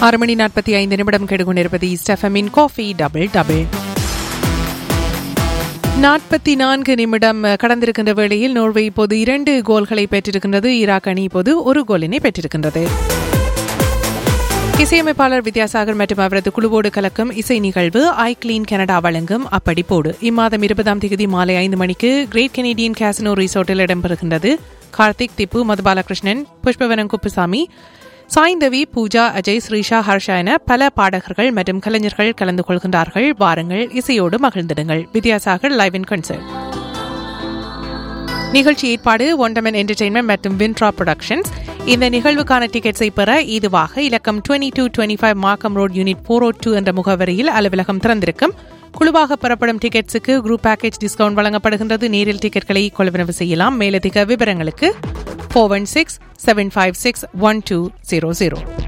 ஆறு மணி நாற்பத்தி ஐந்து நிமிடம் கெடுகொண்டிருப்பது ஸ்டெஃபமின் காஃபி டபுள் டபுள் நாற்பத்தி நான்கு நிமிடம் கடந்திருக்கின்ற வேளையில் நோர்வே இப்போது இரண்டு கோல்களை பெற்றிருக்கின்றது ஈராக் அணி இப்போது ஒரு கோலினை பெற்றிருக்கின்றது இசையமைப்பாளர் வித்யாசாகர் மற்றும் அவரது குழுவோடு கலக்கும் இசை நிகழ்வு ஐ கிளீன் கனடா வழங்கும் அப்படிப்போடு இம்மாதம் இருபதாம் தேதி மாலை ஐந்து மணிக்கு கிரேட் கெனடியன் கேசினோ ரிசோர்ட்டில் இடம்பெறுகின்றது கார்த்திக் திப்பு மதுபாலகிருஷ்ணன் புஷ்பவனம் குப்புசாமி சாய்ந்தவி பூஜா அஜய் ஸ்ரீஷா ஹர்ஷா என பல பாடகர்கள் மற்றும் கலைஞர்கள் கலந்து கொள்கின்றார்கள் வாருங்கள் இசையோடு மகிழ்ந்திடுங்கள் வித்யாசாகர் லைவ் இன் கன்சர்ட் நிகழ்ச்சி ஏற்பாடு ஒண்டமன் என்டர்டெயின்மெண்ட் மற்றும் வின்ட்ரா ப்ரொடக்ஷன்ஸ் இந்த நிகழ்வுக்கான டிக்கெட்ஸை பெற இதுவாக இலக்கம் twenty two twenty five Markham road unit four O two என்ற முகவரியில் அலுவலகம் திறந்திருக்கும் குழுவாக பெறப்படும் டிக்கெட்ஸுக்கு குரூப் பேக்கேஜ் டிஸ்கவுண்ட் வழங்கப்படுகின்றது நேரில் டிக்கெட்களை கொள்வனவு செய்யலாம் மேலதிக விவரங்களுக்கு four one six seven five six one two zero zero